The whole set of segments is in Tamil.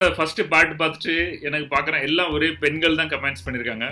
ஃபர்ஸ்ட் பாட்டு பார்த்துட்டு எனக்கு பார்க்குறேன் எல்லாம் ஒரே பெண்கள் தான் கமெண்ட்ஸ் பண்ணியிருக்காங்க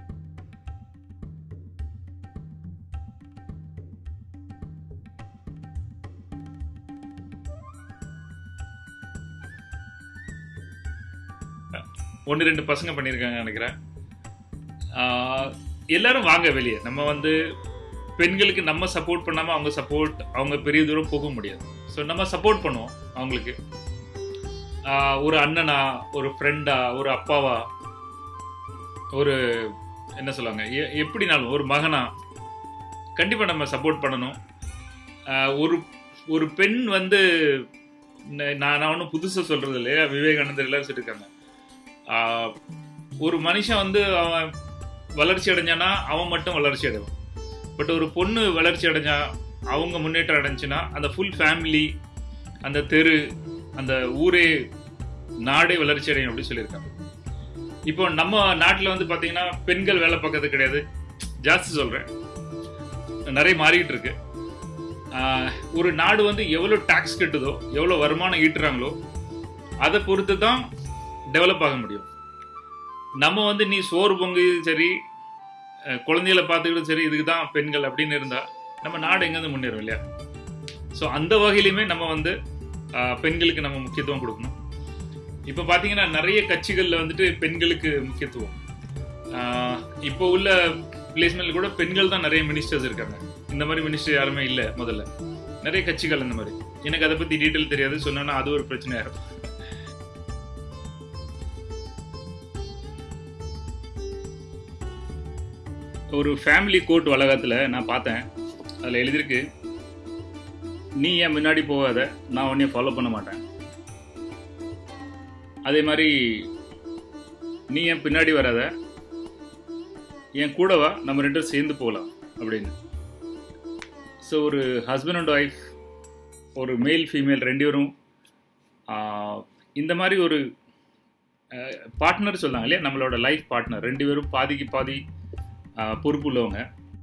ஒன்று ரெண்டு பசங்க பண்ணியிருக்காங்க நினைக்கிறேன் ஆஹ் எல்லாரும் வாங்க வெளியே நம்ம வந்து பெண்களுக்கு நம்ம சப்போர்ட் பண்ணாமல் அவங்க சப்போர்ட் அவங்க பெரிய தூரம் போக முடியாது ஸோ நம்ம சப்போர்ட் பண்ணுவோம் அவங்களுக்கு ஆஹ் ஒரு அண்ணனா ஒரு ஃப்ரெண்டா ஒரு அப்பாவா ஒரு என்ன சொல்லுவாங்க எ- எப்படினாலும் ஒரு மகனா கண்டிப்பாக நம்ம சப்போர்ட் பண்ணணும் ஆஹ் ஒரு ஒரு பெண் வந்து ந- நான் நான் ஒன்றும் புதுசாக சொல்கிறது இல்லையா விவேகானந்தர் எல்லாரும் சொல்லியிருக்காங்க ஆஹ் ஒரு மனுஷன் வந்து அவன் வளர்ச்சி அடைஞ்சானா அவன் மட்டும் வளர்ச்சி அடைவான் பட் ஒரு பொண்ணு வளர்ச்சி அடைஞ்சா அவங்க முன்னேற்றம் அடைஞ்சுன்னா அந்த ஃபுல் ஃபேமிலி அந்த தெரு அந்த ஊரே நாடே வளர்ச்சி அடையும் அப்படின்னு சொல்லியிருக்காங்க இப்போ நம்ம நாட்டில் வந்து பார்த்தீங்கன்னா பெண்கள் வேலை பார்க்கறது கிடையாது ஜாஸ்தி சொல்கிறேன் நிறைய மாறிக்கிட்டு இருக்கு ஆஹ் ஒரு நாடு வந்து எவ்வளோ டாக்ஸ் கட்டுதோ எவ்வளோ வருமானம் ஈட்டுறாங்களோ அதை பொறுத்து தான் டெவலப் ஆக முடியும் நம்ம வந்து நீ சோறு பொங்கு சரி அஹ் குழந்தைகளை பார்த்துக்கிட்டு சரி இதுக்கு தான் பெண்கள் அப்படின்னு இருந்தால் நம்ம நாடு எங்கேருந்து முன்னேறும் இல்லையா ஸோ அந்த வகையிலுமே நம்ம வந்து ஆஹ் பெண்களுக்கு நம்ம முக்கியத்துவம் கொடுக்கணும் இப்போ பார்த்தீங்கன்னா நிறைய கட்சிகளில் வந்துட்டு பெண்களுக்கு முக்கியத்துவம் ஆஹ் இப்போ உள்ள பிளேஸ்மெண்ட் கூட பெண்கள் தான் நிறைய மினிஸ்டர்ஸ் இருக்காங்க இந்த மாதிரி மினிஸ்டர் யாருமே இல்லை முதல்ல நிறைய கட்சிகள் இந்த மாதிரி எனக்கு அதை பற்றி டீட்டெயில் தெரியாது சொன்னா அது ஒரு பிரச்சனையா இருக்கும் ஒரு ஃபேமிலி கோர்ட் வளாகத்தில் நான் பார்த்தேன் அதில் எழுதியிருக்கு நீ ஏன் முன்னாடி போகாத நான் உன்னைய ஃபாலோ பண்ண மாட்டேன் அதே மாதிரி நீ ஏன் பின்னாடி வராத என் கூட வா நம்ம ரெண்டும் சேர்ந்து போகலாம் அப்படின்னு ஸோ ஒரு ஹஸ்பண்ட் அண்ட் ஒய்ஃப் ஒரு மேல் ஃபீமேல் ரெண்டு பேரும் ஆஹ், இந்த மாதிரி ஒரு பார்ட்னர் சொல்லாங்க இல்லையா நம்மளோட லைஃப் பார்ட்னர் ரெண்டு பேரும் பாதிக்கு பாதி ஆஹ், பொறுப்பு உள்ளவங்க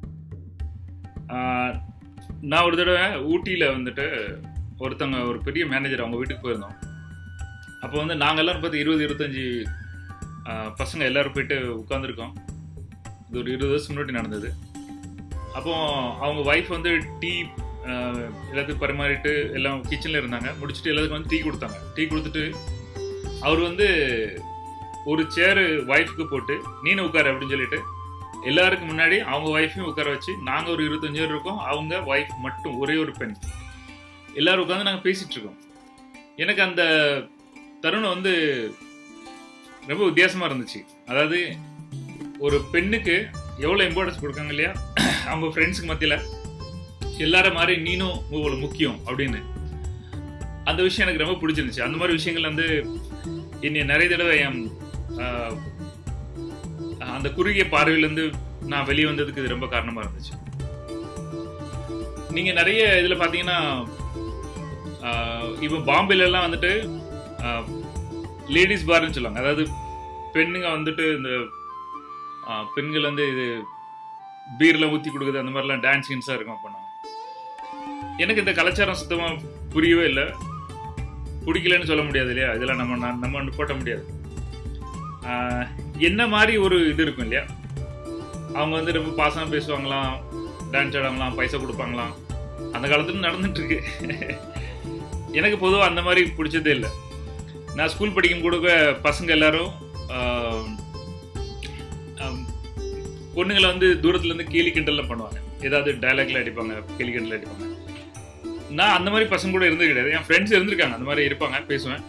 ஆஹ், நான் ஒரு தடவை ஊட்டியில் வந்துட்டு ஒருத்தவங்க ஒரு பெரிய மேனேஜர் அவங்க வீட்டுக்கு போயிருந்தோம் அப்போ வந்து நாங்கள் எல்லாரும் பார்த்து இருபது இருபத்தஞ்சி ஆஹ், பசங்க எல்லாரும் போயிட்டு உட்காந்துருக்கோம் இது ஒரு இருபது வருஷம் முன்னாடி நடந்தது அப்போ அவங்க ஒய்ஃப் வந்து டீ எல்லாத்துக்கும் பரிமாறிட்டு எல்லாம் கிச்சனில் இருந்தாங்க முடிச்சுட்டு எல்லாத்துக்கும் வந்து டீ கொடுத்தாங்க டீ கொடுத்துட்டு அவர் வந்து ஒரு சேரு ஒய்ஃப்க்கு போட்டு நீனு உட்காரு அப்படின்னு சொல்லிட்டு எல்லாருக்கும் முன்னாடி அவங்க ஒய்ஃபையும் உட்கார வச்சு நாங்கள் ஒரு இருபத்தஞ்சு பேர் இருக்கோம் அவங்க ஒய்ஃப் மட்டும் ஒரே ஒரு பெண் எல்லாரும் உட்காந்து நாங்கள் பேசிட்டு இருக்கோம் எனக்கு அந்த தருணம் வந்து ரொம்ப வித்தியாசமா இருந்துச்சு அதாவது ஒரு பெண்ணுக்கு எவ்வளோ இம்பார்ட்டன்ஸ் கொடுக்காங்க இல்லையா அவங்க ஃப்ரெண்ட்ஸுக்கு மத்தியில் எல்லாரும் மாதிரி நீனும் உங்களுக்கு முக்கியம் அப்படின்னு அந்த விஷயம் எனக்கு ரொம்ப பிடிச்சிருந்துச்சு அந்த மாதிரி விஷயங்கள் வந்து என்னை நிறைய தடவை என் ஆஹ், அந்த குறுகிய பார்வையிலேருந்து நான் வெளியே வந்ததுக்கு இது ரொம்ப காரணமாக இருந்துச்சு நீங்கள் நிறைய இதில் பார்த்தீங்கன்னா ஆஹ், இப்போ பாம்பேலலாம் வந்துட்டு லேடிஸ் பார்னு சொல்லுவாங்க அதாவது பெண்ணுங்க வந்துட்டு இந்த ஆஹ், பெண்கள் வந்து இது பீர்லாம் ஊற்றி கொடுக்குறது அந்த மாதிரிலாம் டான்ஸ் கின்ஸாக இருக்கும் அப்போ நான் எனக்கு இந்த கலாச்சாரம் சுத்தமாக புரியவே இல்லை பிடிக்கலன்னு சொல்ல முடியாது இல்லையா இதெல்லாம் நம்ம நான் நம்ம ஒண்ணு போட்ட முடியாது ஆஹ், என்ன மாதிரி ஒரு இது இருக்கும் இல்லையா அவங்க வந்து ரொம்ப பாசமாக பேசுவாங்களாம் டான்ஸ் ஆடாங்களாம் பைசா கொடுப்பாங்களாம் அந்த காலத்துல நடந்துட்டு இருக்கு எனக்கு பொதுவாக அந்த மாதிரி பிடிச்சதே இல்லை நான் ஸ்கூல் படிக்கும் கூட பசங்க எல்லாரும் ஆஹ், ஆம், பொண்ணுங்களை வந்து தூரத்துல இருந்து கேலி கிண்டல்லாம் பண்ணுவாங்க ஏதாவது டைலாக்ல அடிப்பாங்க கேலி கிண்டல் அடிப்பாங்க நான் அந்த மாதிரி பசங்க கூட இருந்தது கிடையாது என் ஃப்ரெண்ட்ஸ் இருந்திருக்காங்க அந்த மாதிரி இருப்பாங்க பேசுவேன்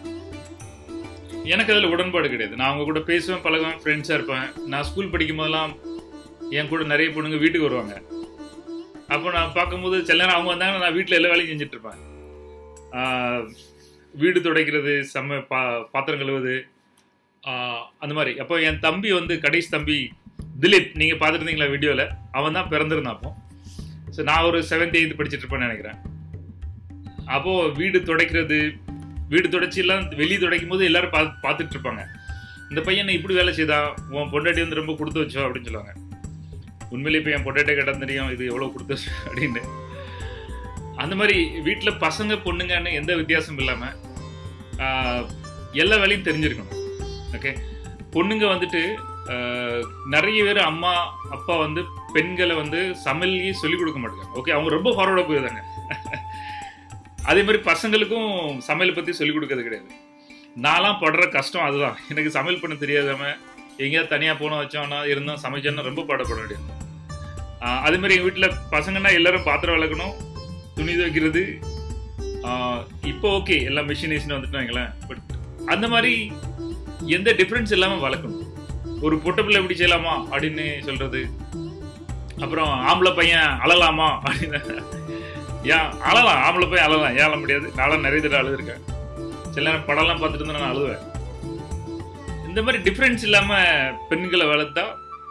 எனக்கு அதில் உடன்பாடு கிடையாது நான் அவங்க கூட பேசுவேன் பழகுவேன் ஃப்ரெண்ட்ஸாக இருப்பேன் நான் ஸ்கூல் படிக்கும் போதெல்லாம் என் கூட நிறைய பொண்ணுங்க வீட்டுக்கு வருவாங்க அப்போ நான் பார்க்கும்போது சில நேரம் அவங்க வந்தாங்கன்னா நான் வீட்டில் எல்லா வேலையும் செஞ்சுட்டு இருப்பேன் ஆஹ், வீடு துடைக்கிறது செம்ம பா பாத்திரம் கழுவுது ஆஹ், அந்த மாதிரி அப்போ என் தம்பி வந்து கடைசி தம்பி திலீப் நீங்கள் பார்த்துருந்தீங்களா வீடியோவில் அவன் தான் பிறந்திருந்தான் அப்போ ஸோ நான் ஒரு செவன்த் எயித்து படிச்சுட்டு இருப்பேன்னு நினைக்கிறேன் அப்போது வீடு துடைக்கிறது வீடு துடைச்சி எல்லாம் வெளியே துடைக்கும் போது எல்லாரும் பா பார்த்துட்டு இருப்பாங்க இந்த பையன் இப்படி வேலை செய்தா உன் பொண்டாட்டி வந்து ரொம்ப கொடுத்து வச்சோ அப்படின்னு சொல்லுவாங்க உண்மையிலே இப்போ என் பொண்டாட்டி கேட்டால் தெரியும் இது எவ்வளோ கொடுத்து வச்சு அப்படின்னு அந்த மாதிரி வீட்டில் பசங்க பொண்ணுங்கன்னு எந்த வித்தியாசம் இல்லாமல் எல்லா வேலையும் தெரிஞ்சிருக்கணும் ஓகே பொண்ணுங்க வந்துட்டு ஆஹ், நிறைய பேர் அம்மா அப்பா வந்து பெண்களை வந்து சமையலையே சொல்லிக் கொடுக்க மாட்டாங்க ஓகே அவங்க ரொம்ப ஃபார்வர்டாக போயிருந்தாங்க அதே மாதிரி பசங்களுக்கும் சமையல் பற்றி சொல்லிக் கொடுக்கறது கிடையாது நான்லாம் படுற கஷ்டம் அதுதான் எனக்கு சமையல் பண்ண தெரியாதவங்க எங்கேயாவது தனியாக போனோம் வச்சோம்னா இருந்தோம் சமைச்சோன்னா ரொம்ப பாடப்பட வேண்டியது ஆஹ் அதே மாதிரி எங்கள் வீட்டில் பசங்கன்னா எல்லாரும் பாத்திரம் விளக்கணும் துணி துவைக்கிறது ஆஹ் இப்போ ஓகே எல்லாம் மிஷினேஷன் வந்துட்டு வைங்களேன் பட் அந்த மாதிரி எந்த டிஃப்ரென்ஸ் இல்லாமல் வளர்க்கணும் ஒரு பொட்டை பிள்ளை எப்படி செய்யலாமா அப்படின்னு சொல்றது அப்புறம் ஆம்பளை பையன் அழலாமா அப்படின்னு ஏன் அழலாம் ஆம்பளை பையன் அழலாம் ஏன் அழ முடியாது நானும் நிறைய தடவை அழுதுருக்கேன் சில நேரம் படம்லாம் பார்த்துட்டு இருந்தா நான் அழுவேன் இந்த மாதிரி டிஃப்ரென்ஸ் இல்லாம பெண்களை வளர்த்தா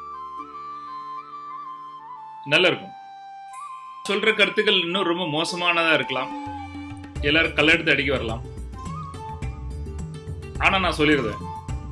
நல்லா இருக்கும் சொல்ற கருத்துக்கள் இன்னும் ரொம்ப மோசமானதா இருக்கலாம் எல்லாரும் கல்லெடுத்து அடிக்க வரலாம் ஆனா நான் சொல்லிடுவேன்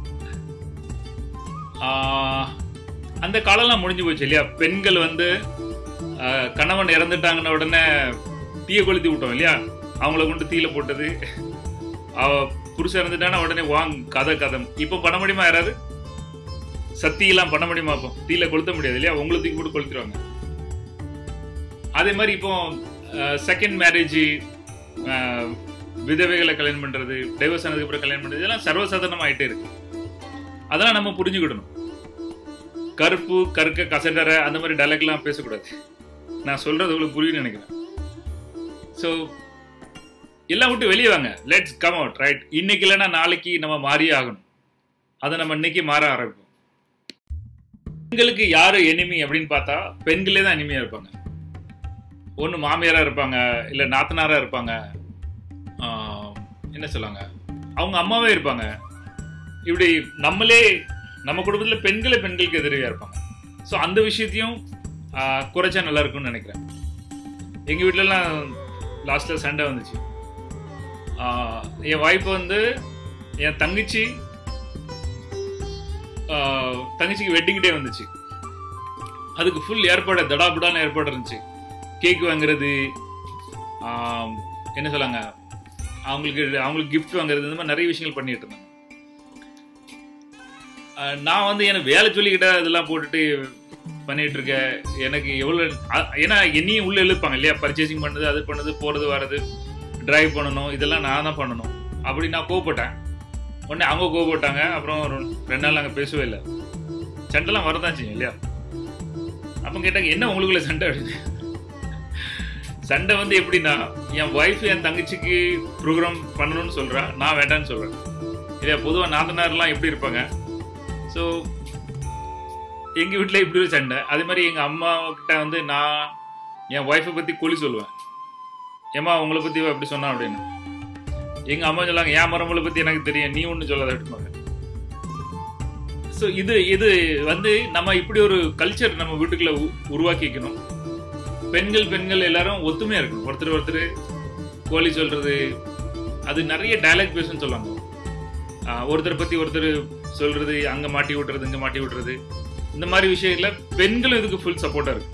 ஆஹ், அந்த காலம்லாம் முடிஞ்சு போச்சு இல்லையா பெண்கள் வந்து ஆஹ், கணவன் இறந்துட்டாங்கன்ன உடனே தீய கொளுத்தி விட்டோம் இல்லையா அவங்கள கொண்டு தீயில போட்டது அவ புருஷன் இறந்துட்டானா உடனே வாங் கதை கதம் இப்போ பண்ண முடியுமா யாராவது சத்தியெல்லாம் பண்ண முடியுமா இப்போ தீயில கொளுத்த முடியாது இல்லையா உங்களை தூக்கி போட்டு கொளுத்திடுவாங்க அதே மாதிரி இப்போ செகண்ட் மேரேஜ் விதவைகளை கல்யாணம் பண்றது டைவர்ஸ் ஆனதுக்கு அப்புறம் கல்யாணம் பண்றது இதெல்லாம் சர்வசாதாரணமா ஆயிட்டே இருக்கு அதெல்லாம் நம்ம புரிஞ்சுக்கிடணும் கருப்பு கருக்க கசடர அந்த மாதிரி டைலாக்லாம் பேசக்கூடாது நான் சொல்றது உங்களுக்கு புரியும்னு நினைக்கிறேன் ஸோ எல்லாம் விட்டு வெளியே வாங்க லெட்ஸ் கம் அவுட் ரைட் இன்னைக்கு இல்லைன்னா நாளைக்கு நம்ம மாறியே ஆகணும் அதை நம்ம இன்னைக்கு மாற ஆரம்பிப்போம் பெண்களுக்கு யாரு எனிமி அப்படின்னு பார்த்தா பெண்களே தான் எனிமியா இருப்பாங்க ஒன்று மாமியாரா இருப்பாங்க இல்லை நாத்தனாரா இருப்பாங்க ஆஹ், என்ன சொல்லுவாங்க அவங்க அம்மாவே இருப்பாங்க இப்படி நம்மளே நம்ம குடும்பத்தில் பெண்களே பெண்களுக்கு எதிரியா இருப்பாங்க ஸோ அந்த விஷயத்தையும் ஆஹ், குறைச்சா நல்லா இருக்கும்னு நினைக்கிறேன் எங்கள் வீட்டிலலாம் லாஸ்ட்டில் சண்டை வந்துச்சு ஆஹ், என் ஒய்ஃப் வந்து என் தங்கச்சி ஆஹ், தங்கச்சிக்கு வெட்டிங் டே வந்துச்சு அதுக்கு ஃபுல் ஏற்பாடு தடாபுடான ஏற்பாடு இருந்துச்சு கேக் வாங்குறது ஆம், என்ன சொல்லாங்க அவங்களுக்கு அவங்களுக்கு gift வாங்குறது இந்த மாதிரி நிறைய விஷயங்கள் பண்ணிட்டு இருந்தாங்க ஆஹ், நான் வந்து எனக்கு வேலை சொல்லிக்கிட்ட இதெல்லாம் போட்டுட்டு பண்ணிட்டு இருக்கேன் எனக்கு எவ்வளோ அ- ஏன்னா என்னையும் உள்ள இழுப்பாங்க இல்லையா பர்ச்சேசிங் பண்ணுது அது பண்ணுது போறது வர்றது டிரைவ் பண்ணணும் இதெல்லாம் நான் தான் பண்ணணும் அப்படி நான் கோவப்பட்டேன் உடனே அவங்க கோவப்பட்டாங்க அப்புறம் ஒரு ரெண்டு நாள் நாங்கள் பேசவே இல்லை சண்டைலாம் வரதான் செய்யும் இல்லையா அப்போ கேட்டாங்க என்ன உங்களுக்குள்ள சண்டை அப்படின்னு சண்டை வந்து எப்படின்னா என் ஒய்ஃப் என் தங்கச்சிக்கு ப்ரோக்ராம் பண்ணணும்னு சொல்றா நான் வேண்டாம்னு சொல்றேன் இல்லையா பொதுவாக நாத்தனார்லாம் எப்படி இருப்பாங்க ஸோ எங்க வீட்டில் இப்படி ஒரு சண்டை அதே மாதிரி எங்க அம்மா கிட்ட வந்து நான் என் ஒய்ஃபை பத்தி கொலி சொல்லுவேன் ஏமா உங்களை பத்தி இவ அப்படி சொன்னா அப்படின்னு எங்க அம்மா சொல்லாங்க என் மரங்களை பத்தி எனக்கு தெரியும் நீ ஒன்றும் சொல்லாத அப்படிம்பாங்க ஸோ இது இது வந்து நம்ம இப்படி ஒரு கல்ச்சர் நம்ம வீட்டுக்குள்ள உ- உருவாக்கிக்கணும் பெண்கள் பெண்கள் எல்லாரும் ஒத்துமையா இருக்கணும் ஒருத்தர் ஒருத்தர் கோழி சொல்றது அது நிறைய டயலாக் பேசுன்னு சொல்லுவாங்க ஆஹ் ஒருத்தர் பத்தி ஒருத்தர் சொல்றது அங்க மாட்டி விட்டுறது இங்க மாட்டி விட்டுறது இந்த மாதிரி விஷயத்துல பெண்களும் இதுக்கு ஃபுல் சப்போர்ட்டா இருக்கு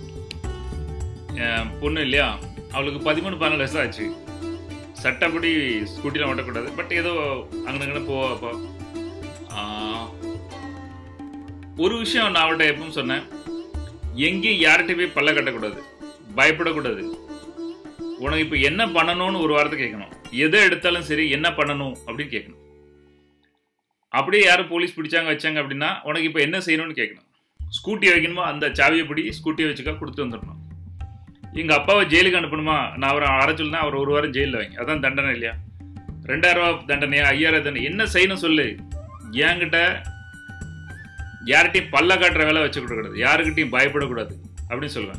என் பொண்ணு இல்லையா அவளுக்கு பதிமூணு பதினாலு வயசு ஆச்சு சட்டப்படி ஸ்கூட்டிலாம் ஓட்டக்கூடாது பட் ஏதோ அங்கன போவாப்பா ஆஹ் ஒரு விஷயம் நான் அவள்கிட்ட எப்பவும் சொன்னேன் எங்கேயும் யார்கிட்ட போய் பல்ல கட்டக்கூடாது பயப்படக்கூடாது உனக்கு இப்போ என்ன பண்ணணும்னு ஒரு வார்த்தை கேட்கணும் எதை எடுத்தாலும் சரி என்ன பண்ணணும் அப்படின்னு கேட்கணும் அப்படியே யாரும் போலீஸ் பிடிச்சாங்க வச்சாங்க அப்படின்னா உனக்கு இப்போ என்ன செய்யணும்னு கேட்கணும் ஸ்கூட்டி வைக்கணுமா அந்த சாவியை பிடி ஸ்கூட்டியை வச்சுக்கா கொடுத்து வந்துடணும் எங்கள் அப்பாவை ஜெயிலுக்கு அனுப்பணுமா நான் அவரை அரை சொல்லுனா அவர் ஒரு வாரம் ஜெயிலில் வைங்க அதான் தண்டனை இல்லையா ரெண்டாயிரம் ரூபா தண்டனையா ஐயாயிரம் தண்டனை என்ன செய்யணும் சொல்லு என்கிட்ட யார்கிட்டையும் பல்ல காட்டுற வேலை வச்சு கூடாது யாருக்கிட்டையும் பயப்படக்கூடாது அப்படின்னு சொல்லுவேன்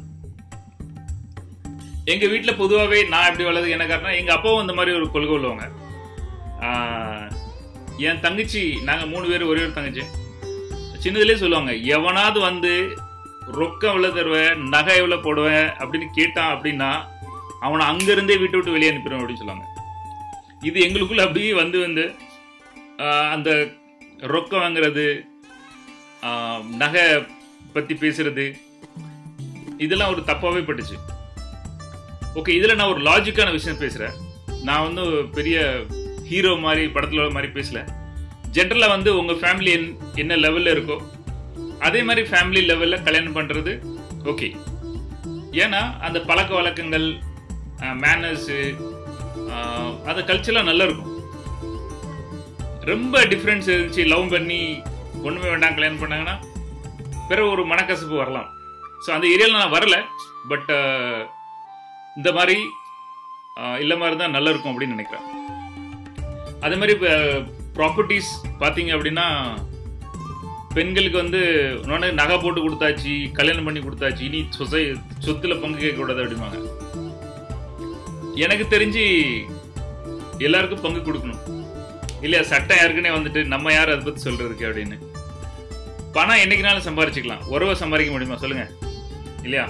எங்க வீட்ல பொதுவாகவே நான் எப்படி வளர்றது என்ன காரணம் எங்க அப்பாவும் இந்த மாதிரி ஒரு கொள்கை உள்ளவங்க ஆஹ், என் தங்கச்சி நாங்க மூணு பேர் ஒரே ஒரு தங்கச்சி சின்னதுலேயே சொல்லுவாங்க எவனாவது வந்து ரொக்கம் எவ்வளவு தருவேன் நகை எவ்வளவு போடுவேன் அப்படின்னு கேட்டான் அப்படின்னா அவனை அங்கிருந்தே வீட்டை விட்டு வெளியே அனுப்பிடுவேன் அப்படின்னு சொல்லுவாங்க இது எங்களுக்குள்ள அப்படியே வந்து வந்து ஆஹ், அந்த ரொக்கம் வாங்குறது ஆஹ், நகை பத்தி பேசுறது இதெல்லாம் ஒரு தப்பாவே பட்டுச்சு ஓகே இதுல நான் ஒரு லாஜிக்கான விஷயம் பேசுறேன் நான் வந்து ஒரு பெரிய ஹீரோ மாதிரி படத்துல உள்ள மாதிரி பேசல ஜென்ரலாக வந்து உங்கள் ஃபேமிலி என் என்ன லெவலில் இருக்கோ அதே மாதிரி ஃபேமிலி லெவலில் கல்யாணம் பண்ணுறது ஓகே ஏன்னா அந்த பழக்க வழக்கங்கள் மேனர்ஸு அந்த கல்ச்சர்லாம் நல்லா இருக்கும் ரொம்ப டிஃப்ரென்ஸ் இருந்துச்சு லவ் பண்ணி ஒன்றுமே வேண்டாம் கல்யாணம் பண்ணாங்கன்னா பிறகு ஒரு மனக்கசப்பு வரலாம் ஸோ அந்த ஏரியாவில் நான் வரல பட் இந்த மாதிரி இல்லை மாதிரி தான் நல்லா இருக்கும் அப்படின்னு நினைக்கிறேன் அதே மாதிரி இப்போ ப்ராப்பர்ட்டிஸ் பார்த்தீங்க அப்படின்னா பெண்களுக்கு வந்து இன்னொன்று நகை போட்டு கொடுத்தாச்சு கல்யாணம் பண்ணி கொடுத்தாச்சு இனி சொசை சொத்துல பங்கு கேட்கக்கூடாது அப்படிம்பாங்க எனக்கு தெரிஞ்சு எல்லாருக்கும் பங்கு கொடுக்கணும் இல்லையா சட்டம் யாருக்குன்னே வந்துட்டு நம்ம யார் அதை பற்றி சொல்றதுக்கு அப்படின்னு பணம் என்னைக்குனாலும் சம்பாரிச்சுக்கலாம் உறவை சம்பாதிக்க முடியுமா சொல்லுங்க இல்லையா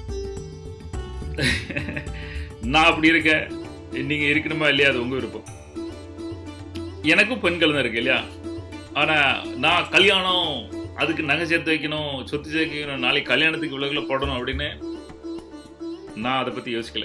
நான் அப்படி இருக்கேன் நீங்க இருக்கணுமா இல்லையா அது உங்க விருப்பம் எனக்கும் பெண்கள் தான் இருக்கு இல்லையா ஆனா நான் கல்யாணம் அதுக்கு நகை சேர்த்து வைக்கணும் சொத்து சேர்த்து வைக்கணும் நாளைக்கு கல்யாணத்துக்கு இவ்வளவு போடணும் அப்படின்னு நான் அதை பத்தி யோசிக்கல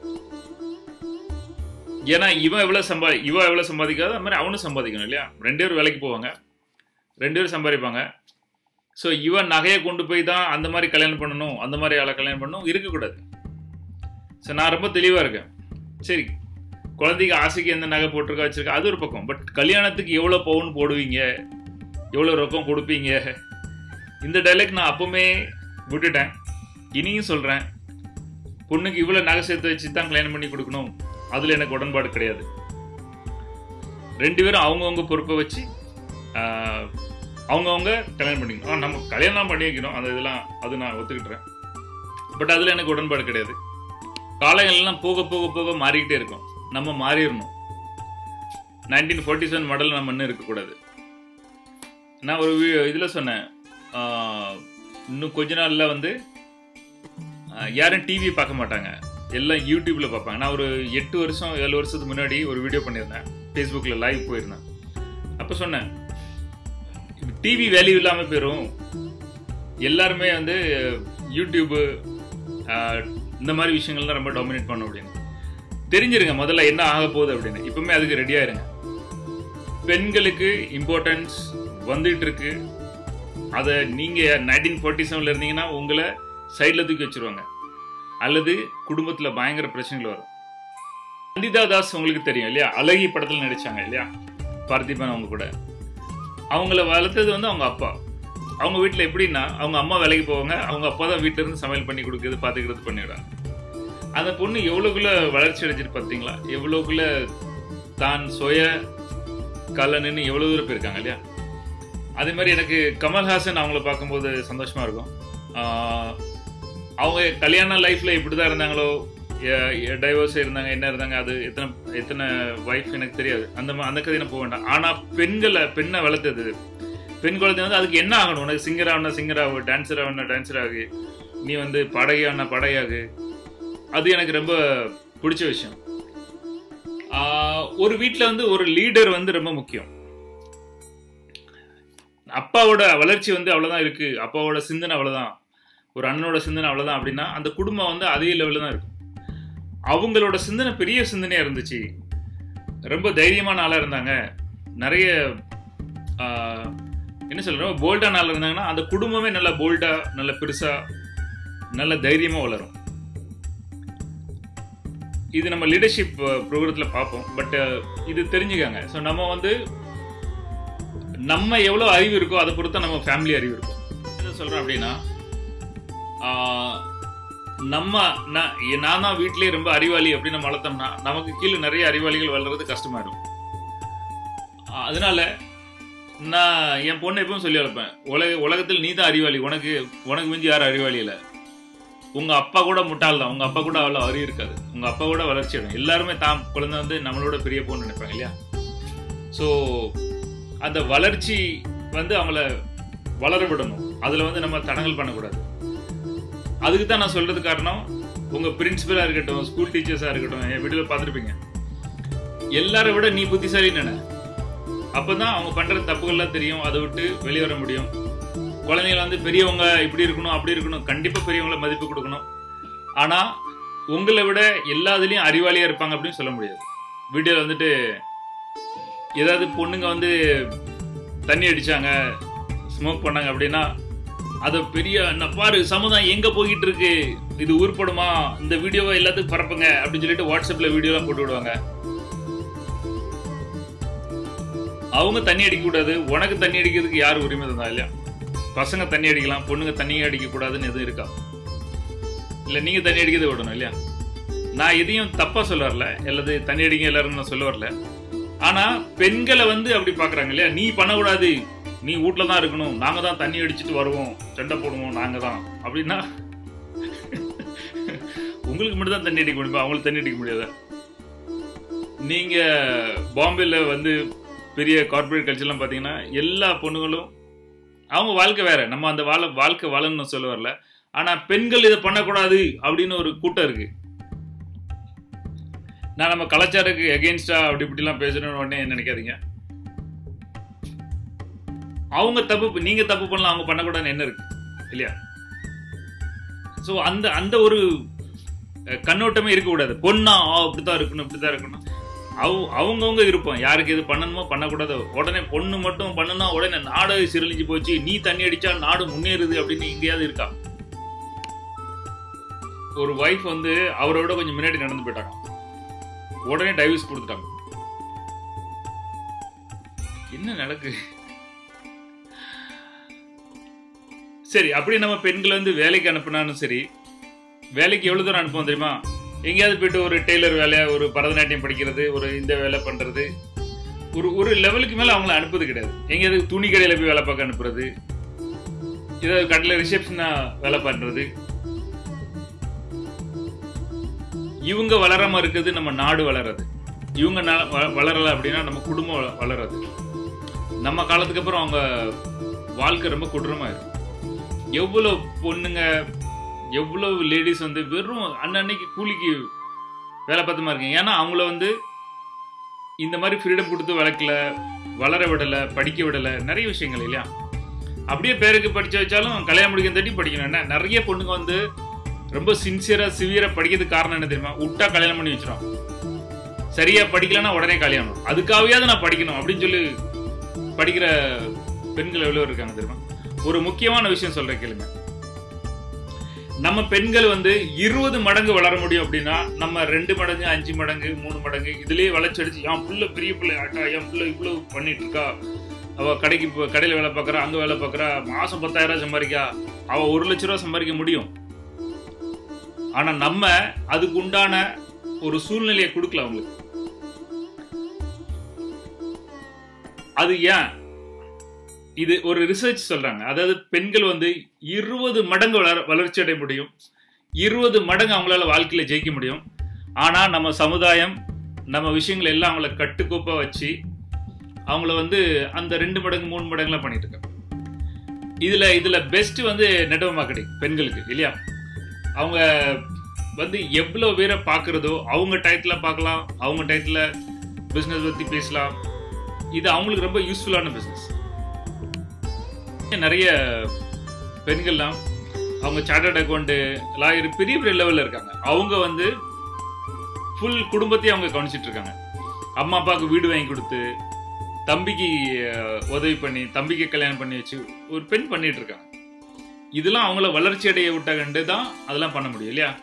ஏன்னா இவன் எவ்வளவு சம்பா இவன் எவ்வளவு சம்பாதிக்காத அது மாதிரி அவனும் சம்பாதிக்கணும் இல்லையா ரெண்டு பேரும் வேலைக்கு போவாங்க ரெண்டு பேரும் சம்பாதிப்பாங்க ஸோ இவன் நகையை கொண்டு போய் தான் அந்த மாதிரி கல்யாணம் பண்ணணும் அந்த மாதிரி ஆளை கல்யாணம் பண்ணணும் இருக்கக்கூடாது ஸோ நான் ரொம்ப தெளிவாக இருக்கேன் சரி குழந்தைக்கு ஆசைக்கு எந்த நகை போட்டிருக்கா வச்சிருக்கா அது ஒரு பக்கம் பட் கல்யாணத்துக்கு எவ்வளோ பவுன் போடுவீங்க எவ்வளோ ரொக்கம் கொடுப்பீங்க இந்த டைலாக் நான் அப்பவுமே விட்டுட்டேன் இனியும் சொல்கிறேன் பொண்ணுக்கு இவ்வளோ நகை சேர்த்து வச்சு தான் கல்யாணம் பண்ணி கொடுக்கணும் அதில் எனக்கு உடன்பாடு கிடையாது ரெண்டு பேரும் அவங்கவுங்க பொறுப்பை வச்சு அவங்கவுங்க கல்யாணம் பண்ணிக்கணும் நம்ம கல்யாணம் பண்ணி வைக்கணும் அந்த இதெல்லாம் அது நான் ஒத்துக்கிட்டுறேன் பட் அதில் எனக்கு உடன்பாடு கிடையாது காலங்கள்லாம் போக போக போக மாறிக்கிட்டே இருக்கும் நம்ம மாறிடணும் நைன்டீன் ஃபோர்ட்டி செவன் மாடல் நம்ம இன்னும் இருக்கக்கூடாது நான் ஒரு இதில் சொன்னேன் இன்னும் கொஞ்ச நாளில் வந்து யாரும் டிவி பார்க்க மாட்டாங்க எல்லாம் யூடியூப்ல பார்ப்பாங்க நான் ஒரு எட்டு வருஷம் ஏழு வருஷத்துக்கு முன்னாடி ஒரு வீடியோ பண்ணியிருந்தேன் ஃபேஸ்புக்கில் லைவ் போயிருந்தேன் அப்போ சொன்னேன் டிவி வேல்யூ இல்லாமல் போயிடும் எல்லாருமே வந்து யூடியூப்பு இந்த மாதிரி விஷயங்கள் தான் ரொம்ப டாமினேட் பண்ணும் அப்படின்னு தெரிஞ்சிருங்க முதல்ல என்ன ஆக போகுது அப்படின்னு இப்பவுமே அதுக்கு ரெடியாக இருங்க பெண்களுக்கு இம்பார்ட்டன்ஸ் வந்துட்டு இருக்கு அதை நீங்கள் நைன்டீன் ஃபார்ட்டி செவனில் இருந்தீங்கன்னா உங்களை சைடில் தூக்கி வச்சிருவாங்க அல்லது குடும்பத்தில் பயங்கர பிரச்சனைகள் வரும் நந்திதா தாஸ் உங்களுக்கு தெரியும் இல்லையா அழகி படத்தில் நடிச்சாங்க இல்லையா பார்த்திபன் அவங்க கூட அவங்கள வளர்த்தது வந்து அவங்க அப்பா அவங்க வீட்டில் எப்படின்னா அவங்க அம்மா வேலைக்கு போவாங்க அவங்க அப்பா தான் வீட்டில இருந்து சமையல் பண்ணி கொடுக்குறது பார்த்துக்கிறது பண்ணிவிடாங்க அந்த பொண்ணு எவ்வளோக்குள்ள வளர்ச்சி அடைஞ்சிட்டு பார்த்தீங்களா எவ்வளோக்குள்ள தான் சுய கலனுன்னு எவ்வளோ தூரம் போயிருக்காங்க இல்லையா அதே மாதிரி எனக்கு கமல்ஹாசன் அவங்கள பார்க்கும்போது சந்தோஷமா இருக்கும் அவங்க கல்யாண லைஃப்ல இப்படி தான் இருந்தாங்களோ டைவர்ஸ் இருந்தாங்க என்ன இருந்தாங்க அது எத்தனை எத்தனை ஒய்ஃப் எனக்கு தெரியாது அந்த அந்த கதை நான் போக வேண்டாம் ஆனால் பெண்களை பெண்ணை வளர்த்தது பெண் குழந்தை வந்து அதுக்கு என்ன ஆகணும் உனக்கு சிங்கர் ஆகணும்னா சிங்கர் ஆகு டான்ஸர் ஆகணும்னா டான்ஸர் ஆகு நீ வந்து படகையானா படையாகு அது எனக்கு ரொம்ப பிடிச்ச விஷயம் ஒரு வீட்டில் வந்து ஒரு லீடர் வந்து ரொம்ப முக்கியம் அப்பாவோட வளர்ச்சி வந்து அவ்வளோதான் இருக்கு அப்பாவோட சிந்தனை அவ்வளோதான் ஒரு அண்ணனோட சிந்தனை அவ்வளோதான் அப்படின்னா அந்த குடும்பம் வந்து அதே லெவலில் தான் இருக்கும் அவங்களோட சிந்தனை பெரிய சிந்தனையாக இருந்துச்சு ரொம்ப தைரியமான ஆளாக இருந்தாங்க நிறைய என்ன சொல்கிறோம் போல்டான ஆளாக இருந்தாங்கன்னா அந்த குடும்பமே நல்லா போல்டாக நல்ல பெருசாக நல்ல தைரியமாக வளரும் இது நம்ம லீடர்ஷிப் ப்ரோக்ரத்தில் பார்ப்போம் பட் இது தெரிஞ்சுக்காங்க ஸோ நம்ம வந்து நம்ம எவ்வளோ அறிவு இருக்கோ அதை பொறுத்த நம்ம ஃபேமிலி அறிவு இருக்கும் என்ன சொல்கிறேன் அப்படின்னா நம்ம நான் தான் வீட்லயே ரொம்ப அறிவாளி அப்படின்னு நம்ம வளர்த்தோம்னா நமக்கு கீழே நிறைய அறிவாளிகள் வளர்றது கஷ்டமா இருக்கும் அதனால நான் என் பொண்ணை எப்பவும் சொல்லி வளர்ப்பேன் உலக உலகத்தில் நீ தான் அறிவாளி உனக்கு உனக்கு மிஞ்சி யாரும் அறிவாளி இல்லை உங்க அப்பா கூட முட்டாள் தான் உங்க அப்பா கூட அவ்வளோ அறிவு இருக்காது உங்க அப்பா கூட வளர்ச்சி அடும் எல்லாருமே தான் குழந்தை வந்து நம்மளோட பெரிய பொண்ணு நினைப்பாங்க இல்லையா ஸோ அந்த வளர்ச்சி வந்து அவங்கள வளர விடணும் அதில் வந்து நம்ம தடங்கல் பண்ணக்கூடாது அதுக்கு தான் நான் சொல்றது காரணம் உங்க பிரின்சிபலா இருக்கட்டும் ஸ்கூல் டீச்சர்ஸா இருக்கட்டும் என் வீடியோல பார்த்துருப்பீங்க எல்லாரை விட நீ புத்திசாலி நினை அப்பதான் அவங்க பண்ற தப்புகள்லாம் தெரியும் அதை விட்டு வெளியே வர முடியும் குழந்தைகள் வந்து பெரியவங்க இப்படி இருக்கணும் அப்படி இருக்கணும் கண்டிப்பா பெரியவங்கள மதிப்பு கொடுக்கணும் ஆனா உங்களை விட எல்லாத்துலயும் அறிவாளியா இருப்பாங்க அப்படின்னு சொல்ல முடியாது வீடியோல வந்துட்டு ஏதாவது பொண்ணுங்க வந்து தண்ணி அடிச்சாங்க ஸ்மோக் பண்ணாங்க அப்படின்னா அது பெரிய "நான் பாரு சமுதாயம் எங்க போய்கிட்டு இருக்கு இது உருப்படுமா இந்த வீடியோவை எல்லாத்துக்கும் பரப்புங்க அப்படின்னு சொல்லிட்டு வாட்ஸ்அப்ல வீடியோலாம் போட்டு விடுவாங்க அவங்க தண்ணி அடிக்க கூடாது உனக்கு தண்ணி அடிக்கிறதுக்கு யார் உரிமை தந்தா இல்லையா பசங்க தண்ணி அடிக்கலாம் பொண்ணுங்க தண்ணி அடிக்க கூடாதுன்னு எதுவும் இருக்கா இல்ல நீங்க தண்ணி அடிக்கிறதை விடணும் இல்லையா நான் எதையும் தப்பா சொல்ல வரல அல்லது தண்ணி அடிங்க எல்லாரும் நான் சொல்ல வரல ஆனா பெண்களை வந்து அப்படி பாக்குறாங்க இல்லையா நீ பண்ணக்கூடாது நீ வீட்ல தான் இருக்கணும் நாங்க தான் தண்ணி அடிச்சிட்டு வருவோம் சண்டை போடுவோம் நாங்க தான் அப்படின்னா உங்களுக்கு மட்டும் தான் தண்ணி அடிக்க முடியுமா அவங்களுக்கு தண்ணி அடிக்க முடியாதா நீங்க பாம்பேல வந்து பெரிய கார்ப்பரேட் கல்ச்சர்லாம் பார்த்தீங்கன்னா எல்லா பொண்ணுங்களும் அவங்க வாழ்க்கை வேற நம்ம அந்த வாழ வாழ்க்கை வாழணும்னு சொல்ல வரல ஆனா பெண்கள் இதை பண்ணக்கூடாது அப்படின்னு ஒரு கூட்டம் இருக்கு நான் நம்ம கலாச்சாரத்துக்கு எகெயின்ஸ்டா அப்படி இப்படிலாம் பேசணும்னு உடனே என்ன நினைக்காதீங்க அவங்க தப்பு நீங்க தப்பு பண்ணலாம் அவங்க பண்ணக்கூடாதுன்னு என்ன இருக்கு இல்லையா ஸோ அந்த அந்த ஒரு அஹ், கண்ணோட்டமே இருக்கக்கூடாது பொண்ணா ஆ, இப்படித்தான் இருக்கணும் இப்படித்தான் இருக்கணும் அவ அவங்கவுங்க இருப்போம் யாருக்கு எது பண்ணணுமோ பண்ணக்கூடாது உடனே பொண்ணு மட்டும் பண்ணுனா உடனே நாடு சிரளிஞ்சு போச்சு நீ தண்ணி அடிச்சா நாடு முன்னேறுது அப்படின்னு எங்கேயாவது இருக்கா ஒரு வைஃப் வந்து அவரோட கொஞ்சம் முன்னாடி நடந்து போயிட்டாங்க உடனே டைவர்ஸ் கொடுத்துட்டாங்க என்ன நடக்கு சரி அப்படி நம்ம பெண்களை வந்து வேலைக்கு அனுப்புனாலும் சரி வேலைக்கு எவ்வளவு தூரம் அனுப்புவோம் தெரியுமா எங்கேயாவது போயிட்டு ஒரு டெய்லர் வேலையா ஒரு பரதநாட்டியம் படிக்கிறது ஒரு இந்த வேலை பண்றது ஒரு ஒரு லெவலுக்கு மேல அவங்கள அனுப்புறது கிடையாது எங்கேயாவது துணி கடையில போய் வேலை பார்க்க அனுப்புறது ஏதாவது கடையில் ரிசப்ஷனா வேலை பண்றது இவங்க வளராம இருக்கிறது நம்ம நாடு வளராது இவங்க ந- வ- வளரல அப்படின்னா நம்ம குடும்பம் வள- வளராது நம்ம காலத்துக்கு அப்புறம் அவங்க வாழ்க்கை ரொம்ப கொடூரமா இருக்கும் எவ்வளவு பொண்ணுங்க எவ்வளவு லேடிஸ் வந்து வெறும் அன்னன்னைக்கு கூலிக்கு வேலை பார்த்துமா இருக்கீங்க ஏன்னா அவங்கள வந்து இந்த மாதிரி ஃப்ரீடம் கொடுத்து வளர்க்கல வளர விடலை படிக்க விடலை நிறைய விஷயங்கள் இல்லையா அப்படியே பேருக்கு படிச்சு வச்சாலும் கல்யாணம் முடிக்க தட்டி படிக்கணும் என்ன நிறைய பொண்ணுங்க வந்து ரொம்ப சின்சியரா சிவியரா படிக்கிறதுக்கு காரணம் என்ன தெரியுமா விட்டா கல்யாணம் பண்ணி வச்சிரும் சரியா படிக்கலன்னா உடனே கல்யாணம் அதுக்காகவே நான் படிக்கணும் அப்படின்னு சொல்லி படிக்கிற பெண்கள் எவ்வளவு இருக்காங்க தெரியுமா ஒரு முக்கியமான விஷயம் சொல்றேன் கேளுங்க நம்ம பெண்கள் வந்து இருபது மடங்கு வளர முடியும் அப்படின்னா நம்ம ரெண்டு மடங்கு அஞ்சு மடங்கு மூணு மடங்கு இதுலயே வளர்ச்சி அடிச்சு என் புள்ள பெரிய பிள்ளை ஆட்டா என் புள்ள இவ்வளவு பண்ணிட்டு இருக்கா அவ கடைக்கு போ- கடையில வேலை பார்க்கறா அங்க வேலை பார்க்கறா மாசம் பத்தாயிரம் ரூபாய் சம்பாதிக்கா அவ ஒரு லட்ச ரூபாய் சம்பாதிக்க முடியும் ஆனா நம்ம அதுக்கு உண்டான ஒரு சூழ்நிலையை கொடுக்கல அவங்களுக்கு அது ஏன் இது ஒரு ரிசர்ச் சொல்றாங்க அதாவது பெண்கள் வந்து இருபது மடங்கு வளர வளர்ச்சி அடைய முடியும் இருபது மடங்கு அவங்களால வாழ்க்கையில ஜெயிக்க முடியும் ஆனா நம்ம சமுதாயம் நம்ம விஷயங்கள் எல்லாம் அவங்கள கட்டுக்கோப்பா வச்சு அவங்கள வந்து அந்த ரெண்டு மடங்கு மூணு மடங்குலாம் பண்ணிட்டு இருக்காங்க இதுல இதுல பெஸ்ட் வந்து நெட்வொர்க் மார்க்கெட்டிங் பெண்களுக்கு இல்லையா அவங்க வந்து எவ்வளவு பேரை பார்க்கறதோ அவங்க டயத்துல பார்க்கலாம் அவங்க டயத்துல பிசினஸ் பத்தி பேசலாம் இது அவங்களுக்கு ரொம்ப யூஸ்ஃபுல்லான பிசினஸ் நிறைய பெண்கள்லாம் அவங்க சார்ட்டர்ட் அக்கௌண்ட் லாயர் பெரிய பெரிய லெவல்ல இருக்காங்க அவங்க வந்து ஃபுல் குடும்பத்தையும் அவங்க கவனிச்சிட்டு இருக்காங்க அம்மா அப்பாவுக்கு வீடு வாங்கி கொடுத்து தம்பிக்கு அஹ், உதவி பண்ணி தம்பிக்கு கல்யாணம் பண்ணி வச்சு ஒரு பெண் பண்ணிட்டு இருக்காங்க இதெல்லாம் அவங்கள வளர்ச்சி அடைய விட்ட கண்டு தான் அதெல்லாம் பண்ண முடியும் இல்லையா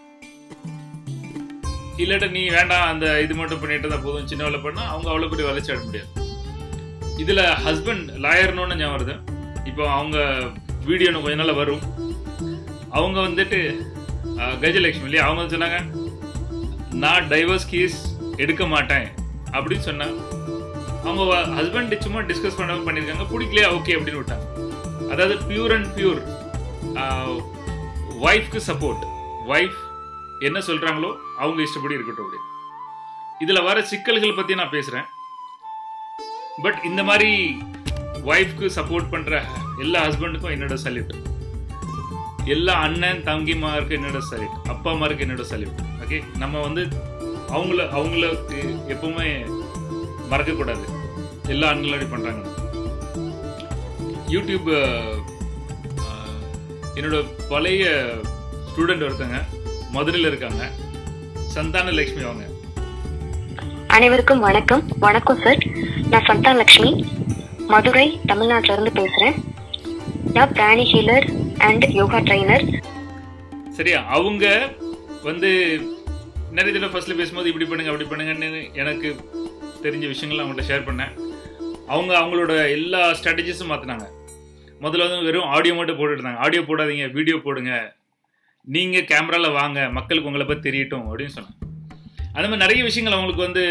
இல்லாட்ட நீ வேண்டாம் அந்த இது மட்டும் பண்ணிட்டு தான் போதும் சின்ன வேலை பண்ணா அவங்க அவ்வளவு பெரிய வளர்ச்சி அடைய முடியாது இதுல ஹஸ்பண்ட் லாயர்னு ஞாபகம் வருது இப்போ அவங்க வீடியோ கொஞ்ச நாள்ல வரும் அவங்க வந்துட்டு அஹ், கஜலட்சுமி இல்லையா அவங்க வந்து சொன்னாங்க நான் டைவர்ஸ் கேஸ் எடுக்க மாட்டேன் அப்படின்னு சொன்னாங்க அவங்க ஹஸ்பண்ட் சும்மா டிஸ்கஸ் பண்ண பண்ணியிருக்காங்க பிடிக்கலையா ஓகே அப்படின்னு விட்டாங்க அதாவது பியூர் அண்ட் பியூர் ஒய்ஃப்க்கு சப்போர்ட் ஒய்ஃப் என்ன சொல்றாங்களோ அவங்க இஷ்டப்படி இருக்கட்டும் அப்படி இதுல வர சிக்கல்கள் பத்தி நான் பேசுறேன் பட் இந்த மாதிரி ஒய்ஃப்க்கு சப்போர்ட் பண்ற எல்லா ஹஸ்பண்டுக்கும் என்னோட சல்யூட் எல்லா அண்ணன் தங்கிமாருக்கு என்னோட சல்யூட் அப்பா அம்மாருக்கு என்னோட சல்யூட் ஓகே நம்ம வந்து அவங்கள அவங்களுக்கு எப்பவுமே மறக்க கூடாது எல்லா ஆண்களும் அப்படி பண்றாங்க யூடியூப் அஹ், அஹ், என்னோட பழைய ஸ்டூடெண்ட் ஒருத்தங்க மதுரையில் இருக்காங்க சந்தான லட்சுமி அவங்க அனைவருக்கும் வணக்கம் வணக்கம் சார் நான் சந்தான லட்சுமி மதுரை தமிழ்நாட்டுல இருந்து பேசுறேன் நான் பிராணி ஹீலர் அண்ட் யோகா ட்ரைனர் சரியா அவங்க வந்து நிறைய தடவை ஃபர்ஸ்ட்ல பேசும்போது இப்படி பண்ணுங்க அப்படி பண்ணுங்கன்னு எனக்கு தெரிஞ்ச விஷயங்கள் அவங்கள்ட்ட ஷேர் பண்ணேன் அவங்க அவங்களோட எல்லா ஸ்ட்ராட்டஜிஸும் மாற்றினாங்க முதல்ல வந்து வெறும் ஆடியோ மட்டும் போட்டுட்டு இருந்தாங்க ஆடியோ போடாதீங்க வீடியோ போடுங்க நீங்கள் கேமராவில் வாங்க மக்களுக்கு உங்களை பற்றி தெரியட்டும் அப்படின்னு சொன்னாங்க அந்த மாதிரி நிறைய விஷயங்கள் அவங்களுக்கு வந்து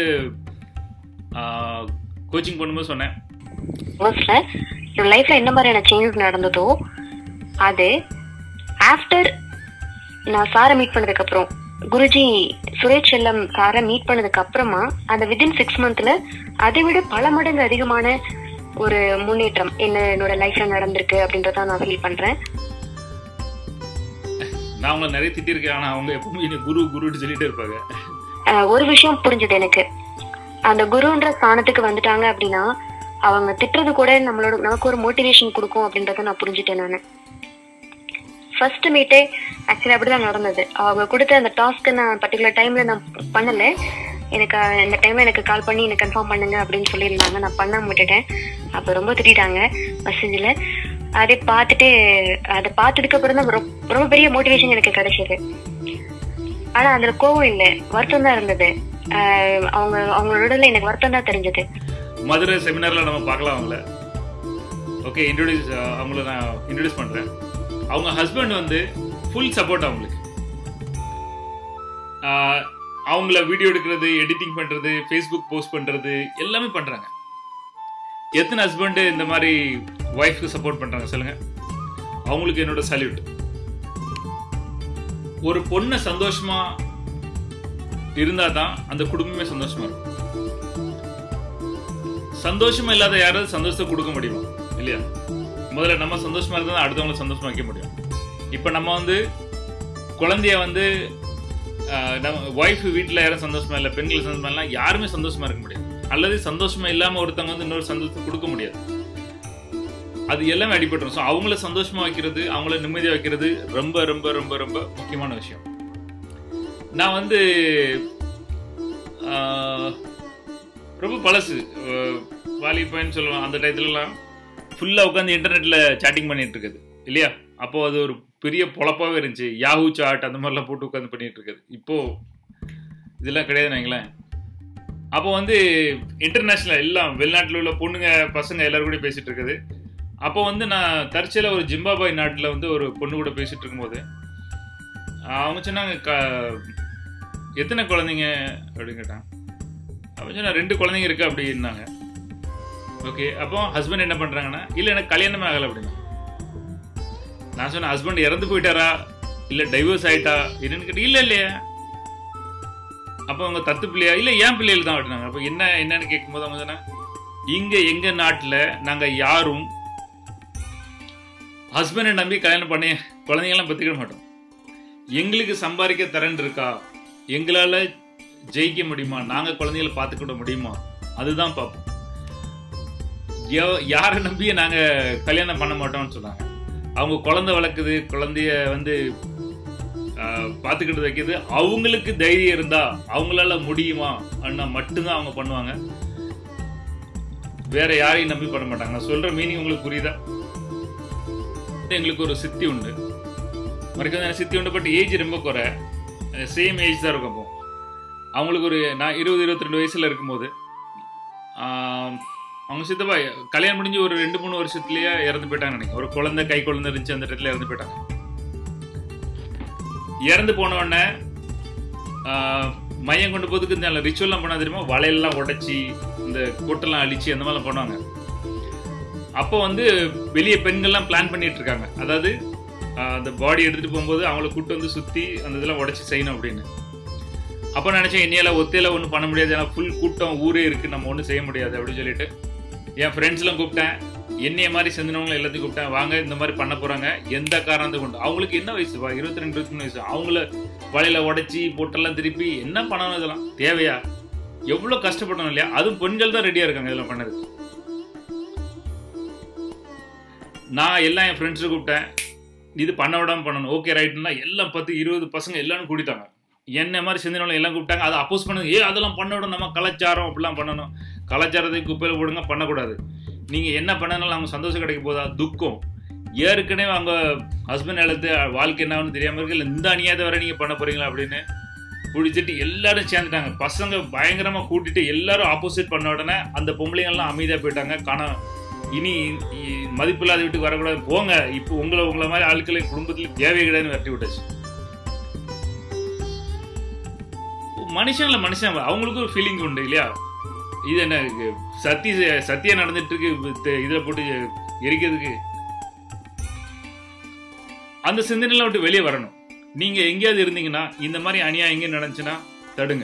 கோச்சிங் பண்ணும்போது சொன்னேன் ஃபர்ஸ்ட்ல என் லைஃப்ல என்ன மாதிரியான சேஞ்சஸ் நடந்ததோ அது ஆஃப்டர் நான் சாரை மீட் பண்ணதுக்கு அப்புறம் குருஜி சுரேஷ் செல்லம் சாரை மீட் பண்ணதுக்கு அப்புறமா அந்த வித்தின் சிக்ஸ் மந்த்ல அதை விட பல மடங்கு அதிகமான ஒரு முன்னேற்றம் என்ன என்னோட லைஃப்ல நடந்திருக்கு அப்படின்றத நான் ஃபீல் பண்றேன் நான் அவங்கள நிறைய திட்டிருக்கேன் ஆனால் அவங்க எப்பவுமே என்னை குரு குருன்னு சொல்லிட்டே இருப்பாங்க ஆஹ் ஒரு விஷயம் புரிஞ்சது எனக்கு அந்த குருன்ற ஸ்தானத்துக்கு வந்துட்டாங்க அப்படின்னா அவங்க திட்டுறது கூட நம்மளோட நமக்கு ஒரு மோட்டிவேஷன் கொடுக்கும் அப்படின்றத நான் புரிஞ்சுட்டேன் நான் ஃபர்ஸ்ட் மீட்டே ஆக்சுவலி அப்படிதான் நடந்தது அவங்க கொடுத்த அந்த டாஸ்க்கு நான் பர்டிகுலர் டைம்ல நான் பண்ணல எனக்கு அஹ், இந்த டைம்ல எனக்கு கால் பண்ணி எனக்கு கன்ஃபார்ம் பண்ணுங்க அப்படின்னு சொல்லியிருந்தாங்க நான் பண்ண விட்டுட்டேன் அப்போ ரொம்ப திட்டாங்க மெசேஜில் அதை பார்த்துட்டு அதை பார்த்ததுக்கு அப்புறம் தான் ரொம்ப ரொம்ப பெரிய மோட்டிவேஷன் எனக்கு கிடைச்சது ஆனா அதுல கோவம் இல்ல வருத்தம் தான் இருந்தது ஆஹ் அவங்க அவங்களோட எனக்கு வருத்தம் தான் தெரிஞ்சது மதுரை செமினாரில் நம்ம பார்க்கலாம் அவங்கள ஓகே இன்ட்ரடியூஸ் அவங்கள நான் இன்ட்ரடியூஸ் பண்ணுறேன் அவங்க ஹஸ்பண்ட் வந்து ஃபுல் சப்போர்ட் அவங்களுக்கு ஆஹ் அவங்கள வீடியோ எடுக்கிறது எடிட்டிங் பண்ணுறது ஃபேஸ்புக் போஸ்ட் பண்ணுறது எல்லாமே பண்ணுறாங்க எத்தனை ஹஸ்பண்டு இந்த மாதிரி ஒய்ஃப்க்கு சப்போர்ட் பண்ணுறாங்க சொல்லுங்கள் அவங்களுக்கு என்னோட சல்யூட் ஒரு பொண்ணை சந்தோஷமா இருந்தால் தான் அந்த குடும்பமே சந்தோஷமா இருக்கும் சந்தோஷமா இல்லாத யாராவது சந்தோஷத்தை கொடுக்க முடியுமா இல்லையா முதல்ல நம்ம சந்தோஷமா இருந்தா தான் அடுத்தவங்களை சந்தோஷமா வைக்க முடியும் இப்போ நம்ம வந்து குழந்தைய வந்து ஆஹ், நம்ம ஒய்ஃப் வீட்டில் யாரும் சந்தோஷமா இல்லை பெண்கள் சந்தோஷமா இல்லை யாருமே சந்தோஷமா இருக்க முடியாது அல்லது சந்தோஷமா இல்லாம ஒருத்தவங்க வந்து இன்னொரு சந்தோஷத்தை கொடுக்க முடியாது அது எல்லாமே அடிபட்டுரும் ஸோ அவங்கள சந்தோஷமா வைக்கிறது அவங்கள நிம்மதியாக வைக்கிறது ரொம்ப ரொம்ப ரொம்ப ரொம்ப முக்கியமான விஷயம் நான் வந்து ஆஹ், ரொம்ப பழசு அஹ், வாலிபன்னு சொல்லுவோம் அந்த டயத்துலலாம் ஃபுல்லாக உட்காந்து இன்டர்நெட்டில் சேட்டிங் பண்ணிட்டு இருக்குது இல்லையா அப்போ அது ஒரு பெரிய பொழப்பாகவே இருந்துச்சு யாஹூ சாட் அந்த மாதிரிலாம் போட்டு உட்காந்து பண்ணிட்டு இருக்குது இப்போ இதெல்லாம் கிடையாது வைங்களேன் அப்போ வந்து இன்டர்நேஷ்னல் எல்லாம் வெளிநாட்டில் உள்ள பொண்ணுங்க பசங்க எல்லாரும் கூட பேசிட்டு இருக்குது அப்போ வந்து நான் தற்செயலாக ஒரு ஜிம்பாபாய் நாட்டில் வந்து ஒரு பொண்ணு கூட பேசிட்டு இருக்கும்போது அவங்க சொன்னாங்க க எத்தனை குழந்தைங்க அப்படின்னு கேட்டாங்க அவங்க சொன்னா ரெண்டு குழந்தைங்க இருக்கு அப்படின்னாங்க ஓகே அப்போ ஹஸ்பண்ட் என்ன பண்றாங்கன்னா இல்லை எனக்கு கல்யாணமே ஆகலை அப்படின்னா நான் சொன்னேன் ஹஸ்பண்ட் இறந்து போயிட்டாரா இல்லை டைவர்ஸ் ஆயிட்டா என்னன்னு கேட்டு இல்லை இல்லையா அப்போ அவங்க தத்து பிள்ளையா இல்லை ஏன் பிள்ளைகள் தான் அப்படின்னாங்க அப்போ என்ன என்னன்னு கேட்கும்போது அவங்க சொன்னா இங்க எங்க நாட்டில் நாங்க யாரும் ஹஸ்பண்டை நம்பி கல்யாணம் பண்ணி குழந்தைங்களாம் பெற்றுக்கிட மாட்டோம் எங்களுக்கு சம்பாதிக்க தரன் இருக்கா எங்களால ஜெயிக்க முடியுமா நாங்க குழந்தைகளை பார்த்துக்கிட முடியுமா அதுதான் பார்ப்போம் யா- யாரை நம்பியே நாங்க கல்யாணம் பண்ண மாட்டோம்னு சொன்னாங்க அவங்க குழந்தை வளர்க்குது குழந்தைய வந்து ஆஹ், பார்த்துக்கிட்டு வைக்குது அவங்களுக்கு தைரியம் இருந்தா அவங்களால முடியுமா அண்ணா மட்டும்தான் அவங்க பண்ணுவாங்க வேற யாரையும் நம்பி பண்ண மாட்டாங்க நான் சொல்ற மீனிங் உங்களுக்கு புரியுதா எங்களுக்கு ஒரு சித்தி உண்டு மறைக்காத சித்தி உண்டு பட் ஏஜ் ரொம்ப குறை சேம் ஏஜ் தான் இருக்கும் அப்போ அவங்களுக்கு ஒரு நான் இருபது இருபத்தி ரெண்டு வயசுல இருக்கும்போது ஆம், அவங்க சித்தப்பா கல்யாணம் முடிஞ்சு ஒரு ரெண்டு மூணு வருஷத்துலயே இறந்து போயிட்டாங்க நினைக்கிறேன் ஒரு குழந்தை கை குழந்தை இருந்துச்சு அந்த இடத்துல இறந்து போயிட்டாங்க இறந்து போன உடனே ஆ, மையம் கொண்டு போதுக்கு இந்த ரிச்சுவல்லாம் பண்ணா தெரியுமா வலையெல்லாம் உடைச்சி இந்த கொட்டெல்லாம் அழிச்சு அந்த மாதிரிலாம் பண்ணுவாங்க அப்போ வந்து வெளியே பெண்கள்லாம் பிளான் பண்ணிட்டு இருக்காங்க அதாவது ஆஹ், அந்த பாடி எடுத்துட்டு போகும்போது அவங்கள கூட்டு வந்து சுத்தி அந்த இதெல்லாம் உடைச்சு செய்யணும் அப்படின்னு அப்போ நினைச்சேன் என்னையால ஒத்தையில ஒன்றும் பண்ண முடியாது ஏன்னா ஃபுல் கூட்டம் ஊரே இருக்கு நம்ம ஒன்றும் செய்ய முடியாது அப்படின்னு சொல்லிட்டு என் ஃப்ரெண்ட்ஸ்லாம் கூப்பிட்டேன் என்னைய மாதிரி செஞ்சவங்களை எல்லாத்தையும் கூப்பிட்டேன் வாங்க இந்த மாதிரி பண்ண போறாங்க எந்த காரணத்தை கொண்டு அவங்களுக்கு என்ன வயசு வா இருபத்தி ரெண்டு இருபத்தி மூணு வயசு அவங்கள வலையில உடைச்சி போட்டெல்லாம் திருப்பி என்ன பண்ணணும் இதெல்லாம் தேவையா எவ்வளவு கஷ்டப்படணும் இல்லையா அதுவும் பெண்கள் தான் ரெடியா இருக்காங்க இதெல்லாம் பண்ணதுக்கு நான் எல்லாம் என் ஃப்ரெண்ட்ஸை கூப்பிட்டேன் இது பண்ண விடாம பண்ணணும் ஓகே ரைட்னா எல்லாம் பத்து இருபது பசங்க எல்லாரும் கூட்டிட்டாங்க என்ன மாதிரி செஞ்சவங்களை எல்லாம் கூப்பிட்டாங்க அதை அப்போஸ் பண்ணுங்க ஏ அதெல்லாம் பண்ண விட நம்ம கலாச்சாரம் அப்படிலாம் பண்ணணும் கலாச்சாரத்தை குப்பையில் போடுங்க பண்ணக்கூடாது நீங்கள் என்ன பண்ணனாலும் அவங்க சந்தோஷம் கிடைக்க போதா துக்கம் ஏற்கனவே அவங்க ஹஸ்பண்ட் இழந்து வாழ்க்கை என்னன்னு தெரியாமல் இருக்கு இல்லை இந்த அநியாயத்தை வரை நீங்கள் பண்ண போறீங்களா அப்படின்னு பிடிச்சிட்டு எல்லாரும் சேர்ந்துட்டாங்க பசங்க பயங்கரமாக கூட்டிட்டு எல்லாரும் ஆப்போசிட் பண்ண உடனே அந்த பொம்பளைங்கள்லாம் அமைதியாக போயிட்டாங்க காண இனி இ- மதிப்பில்லாத வீட்டுக்கு வரக்கூடாது போங்க இப்போ உங்களை உங்களை மாதிரி ஆட்களை குடும்பத்தில் தேவை கிடையாதுன்னு விரட்டி விட்டாச்சு மனுஷங்கள மனுஷன் அவங்களுக்கும் ஒரு ஃபீலிங் உண்டு இல்லையா இது என்ன இது சத்தி சத்தியா நடந்துட்டு இருக்கு இது- இதுல போட்டு எரிக்கிறதுக்கு அந்த சிந்தனையில விட்டு வெளியே வரணும் நீங்க எங்கேயாவது இருந்தீங்கன்னா இந்த மாதிரி அநியாயம் எங்க நடந்துச்சுன்னா தடுங்க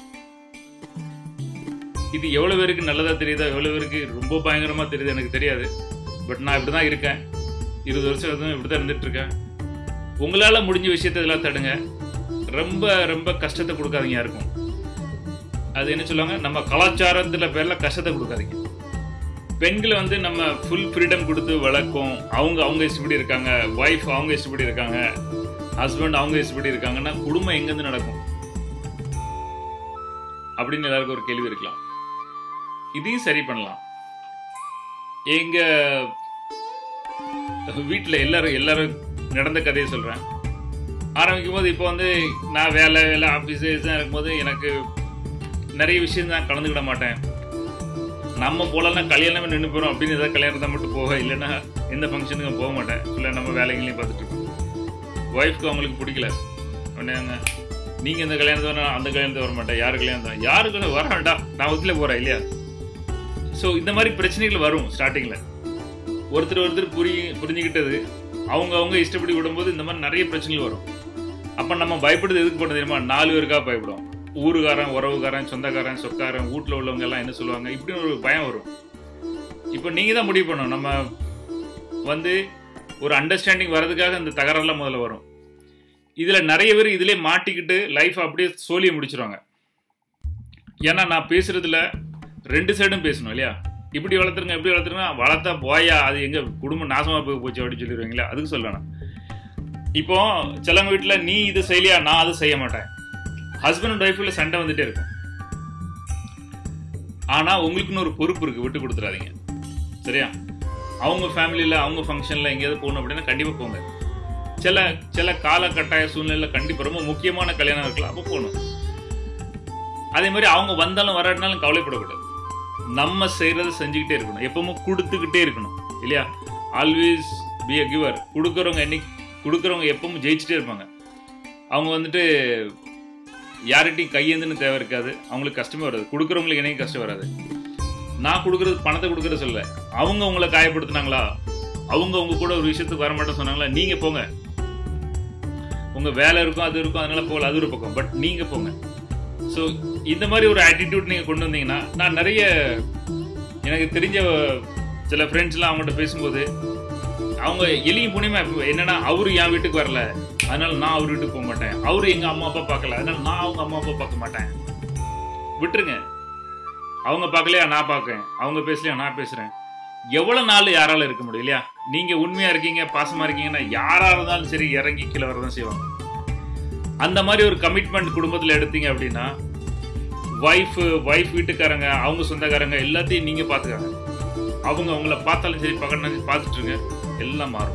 இது எவ்வளவு பேருக்கு நல்லதா தெரியுதா எவ்வளவு பேருக்கு ரொம்ப பயங்கரமா தெரியுது எனக்கு தெரியாது பட் நான் இப்படிதான் இருக்கேன் இருபது வருஷம் இதுவும் இப்படிதான் இருந்துட்டு இருக்கேன் உங்களால முடிஞ்ச விஷயத்தை இதெல்லாம் தடுங்க ரொம்ப ரொம்ப கஷ்டத்தை கொடுக்காதீங்க யாருக்கும் அது என்ன சொல்லுவாங்க நம்ம கலாச்சாரத்துல பேர்ல கஷ்டத்தை கொடுக்காதீங்க பெண்களை வந்து நம்ம ஃபுல் ஃப்ரீடம் கொடுத்து வளர்க்கும் அவங்க அவங்க இஷ்டப்படி இருக்காங்க ஒய்ஃப் அவங்க இஷ்டப்படி இருக்காங்க ஹஸ்பண்ட் அவங்க இஷ்டப்படி இருக்காங்கன்னா குடும்பம் எங்கேருந்து நடக்கும் அப்படின்னு எல்லாருக்கும் ஒரு கேள்வி இருக்கலாம் இதையும் சரி பண்ணலாம் எங்க வீட்டில் எல்லாரும் எல்லாரும் நடந்த கதையை சொல்றேன் ஆரம்பிக்கும் போது இப்போ வந்து நான் வேலை வேலை ஆஃபீஸ் இருக்கும்போது எனக்கு நிறைய விஷயம் தான் கலந்துக்கிட மாட்டேன் நம்ம போலலாம் கல்யாணமே நின்று போகிறோம் அப்படின்னு ஏதாவது கல்யாணத்தை மட்டும் போக இல்லைன்னா எந்த ஃபங்க்ஷனுக்கும் போக மாட்டேன் இல்லை நம்ம வேலைகளையும் பார்த்துட்டு இருக்கோம் ஒய்ஃப்க்கு அவங்களுக்கு பிடிக்கல உடனேங்க நீங்கள் இந்த கல்யாணத்தை வர அந்த கல்யாணத்தை வர மாட்டேன் யார் கல்யாணம் யாருக்கு வர வேண்டாம் நான் ஒத்துல போகிறேன் இல்லையா ஸோ இந்த மாதிரி பிரச்சனைகள் வரும் ஸ்டார்டிங்கில் ஒருத்தர் ஒருத்தர் புரி புரிஞ்சுக்கிட்டது அவங்க அவங்க இஷ்டப்படி விடும்போது இந்த மாதிரி நிறைய பிரச்சனைகள் வரும் அப்போ நம்ம பயப்படுறது எதுக்கு பண்ண தெரியுமா நாலு பேருக்காக பயப்படும் ஊருக்காரன் உறவுக்காரன் சொந்தக்காரன் சொக்காரன் வீட்டில் உள்ளவங்க எல்லாம் என்ன சொல்லுவாங்க இப்படின்னு ஒரு பயம் வரும் இப்போ நீங்கள் தான் முடிவு பண்ணணும் நம்ம வந்து ஒரு அண்டர்ஸ்டாண்டிங் வர்றதுக்காக இந்த தகராறுலாம் முதல்ல வரும் இதில் நிறைய பேர் இதிலே மாட்டிக்கிட்டு லைஃப் அப்படியே சோழியை முடிச்சிருவாங்க ஏன்னா நான் பேசுறதுல ரெண்டு சைடும் பேசணும் இல்லையா இப்படி வளர்த்துருங்க இப்படி வளர்த்துருங்க வளர்த்தா போயா அது எங்க குடும்பம் நாசமா போய் போச்சு அப்படின்னு சொல்லிடுவீங்களா அதுக்கு சொல்லணும் இப்போ சிலவங்க வீட்டில் நீ இது செய்யலையா நான் அதை செய்ய மாட்டேன் ஹஸ்பண்ட் அண்ட் ஒய்ஃபில் சண்டை வந்துட்டே இருக்கும் ஆனா உங்களுக்குன்னு ஒரு பொறுப்பு இருக்கு விட்டு கொடுத்துறாதீங்க சரியா அவங்க ஃபேமிலியில் அவங்க ஃபங்க்ஷனில் எங்கேயாவது போகணும் அப்படின்னா கண்டிப்பாக போங்க சில சில காலகட்டாய சூழ்நிலையில் கண்டிப்பாக ரொம்ப முக்கியமான கல்யாணம் இருக்கலாம் அப்போ போகணும் அதே மாதிரி அவங்க வந்தாலும் வராட்டினாலும் கவலைப்படக்கூடாது நம்ம செய்யறதை செஞ்சுக்கிட்டே இருக்கணும் எப்பவும் கொடுத்துக்கிட்டே இருக்கணும் இல்லையா ஆல்வேஸ் பி அ கிவர் கொடுக்குறவங்க என்னைக்கு கொடுக்குறவங்க எப்பவும் ஜெயிச்சுட்டே இருப்பாங்க அவங்க வந்துட்டு யார்கிட்டையும் கையேந்துன்னு தேவை இருக்காது அவங்களுக்கு கஷ்டமே வராது கொடுக்குறவங்களுக்கு என்னைக்கும் கஷ்டம் வராது நான் கொடுக்குறது பணத்தை கொடுக்குறது சொல்ல அவங்க உங்களை காயப்படுத்துனாங்களா அவங்க உங்க கூட ஒரு விஷயத்துக்கு வர மாட்டேன் சொன்னாங்களா நீங்க போங்க உங்க வேலை இருக்கும் அது இருக்கும் அதனால போகல அது ஒரு பக்கம் பட் நீங்க போங்க ஸோ இந்த மாதிரி ஒரு ஆட்டிடியூட் நீங்க கொண்டு வந்தீங்கன்னா நான் நிறைய எனக்கு தெரிஞ்ச சில ஃப்ரெண்ட்ஸ்லாம் அவங்கள்ட்ட பேசும்போது அவங்க எளியும் புனியமா என்னன்னா அவரு என் வீட்டுக்கு வரல அதனால நான் அவர் வீட்டுக்கு போக மாட்டேன் அவரு எங்க அம்மா அப்பா பார்க்கல அதனால நான் அவங்க அம்மா அப்பா பார்க்க மாட்டேன் விட்டுருங்க அவங்க பார்க்கலையா நான் பார்க்கேன் அவங்க பேசலையா நான் பேசுறேன் எவ்வளவு நாள் யாரால இருக்க முடியும் இல்லையா நீங்க உண்மையா இருக்கீங்க பாசமா இருக்கீங்கன்னா யாரா இருந்தாலும் சரி இறங்கி கீழே வரதான் செய்வாங்க அந்த மாதிரி ஒரு கமிட்மெண்ட் குடும்பத்துல எடுத்தீங்க அப்படின்னா ஒய்ஃப் ஒய்ஃப் வீட்டுக்காரங்க அவங்க சொந்தக்காரங்க எல்லாத்தையும் நீங்க பாத்துக்காங்க அவங்க அவங்கள பார்த்தாலும் சரி பார்க்கணும் பார்த்துட்டு இருங்க எல்லாம் மாறும்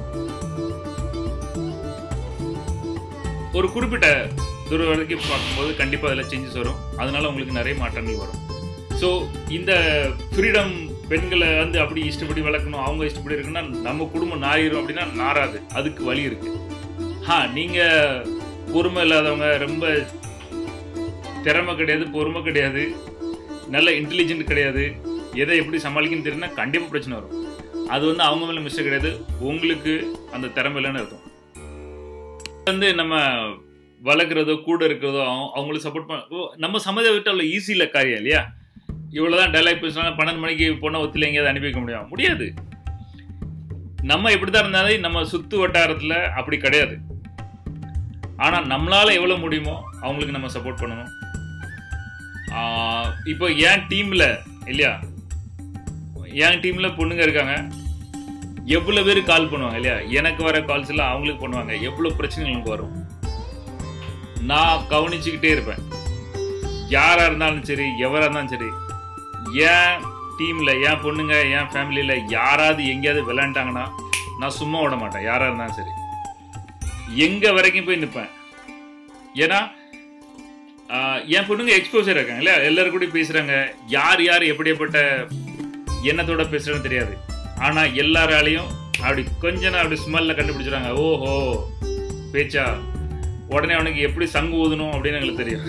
ஒரு குறிப்பிட்ட தூரம் வரைக்கும் பார்க்கும்போது கண்டிப்பாக அதில் சேஞ்சஸ் வரும் அதனால உங்களுக்கு நிறைய மாற்றங்கள் வரும் ஸோ இந்த ஃப்ரீடம் பெண்களை வந்து அப்படி இஷ்டப்படி வளர்க்கணும் அவங்க இஷ்டப்படி இருக்குன்னா நம்ம குடும்பம் நாரிடும் அப்படின்னா நாராது அதுக்கு வழி இருக்கு ஹா நீங்க பொறுமை இல்லாதவங்க ரொம்ப திறமை கிடையாது பொறுமை கிடையாது நல்ல இன்டெலிஜென்ட் கிடையாது எதை எப்படி சமாளிக்கணும்னு தெரியும்னா கண்டிப்பாக பிரச்சனை வரும் அது வந்து அவங்க மேலே மிஸ்டேக் கிடையாது உங்களுக்கு அந்த திறமை இல்லைன்னு அர்த்தம் வந்து நம்ம வளர்க்குறதோ கூட இருக்கிறதோ அவங்க- அவங்களுக்கு சப்போர்ட் பண்ண ஓ, நம்ம சம்மத விட்டு அவ்வளோ ஈஸி இல்லை காரியம் இல்லையா இவ்வளோதான் டைலாக் பேசினாலும் பன்னெண்டு மணிக்கு பொண்ணை ஒத்துல எங்கேயாவது அனுப்பி வைக்க முடியும் முடியாது நம்ம எப்படி தான் இருந்தாலும் நம்ம சுத்து வட்டாரத்தில் அப்படி கிடையாது ஆனால் நம்மளால எவ்வளோ முடியுமோ அவங்களுக்கு நம்ம சப்போர்ட் பண்ணணும் ஆஹ் இப்போ என் டீமில் இல்லையா என் டீமில் பொண்ணுங்க இருக்காங்க எவ்வளோ பேர் கால் பண்ணுவாங்க இல்லையா எனக்கு வர கால்ஸ் எல்லாம் அவங்களுக்கு பண்ணுவாங்க எவ்வளோ பிரச்சனைகள் எனக்கு வரும் நான் கவனிச்சுக்கிட்டே இருப்பேன் யாராக இருந்தாலும் சரி எவராக இருந்தாலும் சரி ஏன் டீமில் என் பொண்ணுங்க என் ஃபேமிலியில் யாராவது எங்கேயாவது விளையாண்டாங்கன்னா நான் சும்மா விட மாட்டேன் யாராக இருந்தாலும் சரி எங்கே வரைக்கும் போய் நிற்பேன் ஏன்னா ஆஹ், என் பொண்ணுங்க எக்ஸ்போசர் இருக்காங்க இல்லையா எல்லாரும் கூட பேசுகிறாங்க யார் யார் எப்படிப்பட்ட எண்ணத்தோட பேசுகிறேன்னு தெரியாது ஆனால் எல்லாராலையும் அப்படி கொஞ்ச நேரம் அப்படி ஸ்மெல்ல கண்டுபிடிச்சிடுறாங்க ஓஹோ பேச்சா உடனே அவனுக்கு எப்படி சங்கு ஊதணும் அப்படின்னு எங்களுக்கு தெரியும்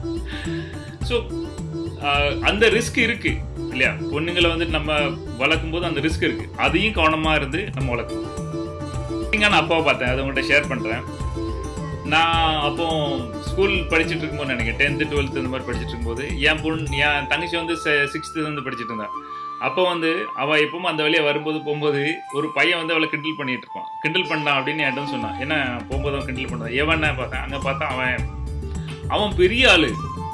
ஸோ அந்த ரிஸ்க் இருக்கு இல்லையா பொண்ணுங்களை வந்து நம்ம வளர்க்கும் போது அந்த ரிஸ்க் இருக்கு அதையும் கவனமா இருந்து நம்ம வளர்க்கணும் நான் அப்பாவை பார்த்தேன் அதை உங்கள்கிட்ட ஷேர் பண்றேன் நான் அப்போ ஸ்கூல் படிச்சுட்டு இருக்கும்போது நினைக்கிறேன் டென்த்து டுவெல்த்து இந்த மாதிரி படிச்சுட்டு இருக்கும்போது என் பொண்ணு என் தங்கச்சி வந்து சிக்ஸ்த்து வந்து படிச்சுட்டு இருந்தா அப்போ வந்து அவள் எப்பவும் அந்த வழியா வரும்போது போகும்போது ஒரு பையன் வந்து அவளை கிண்டல் பண்ணிட்டு இருப்பான் கிண்டல் பண்ணான் அப்படின்னு என்கிட்ட சொன்னான் என்ன போகும்போது அவன் கிண்டல் பண்ணான் எவன பார்த்தேன் அங்கே பார்த்தா அவன் அவன் பெரிய ஆளு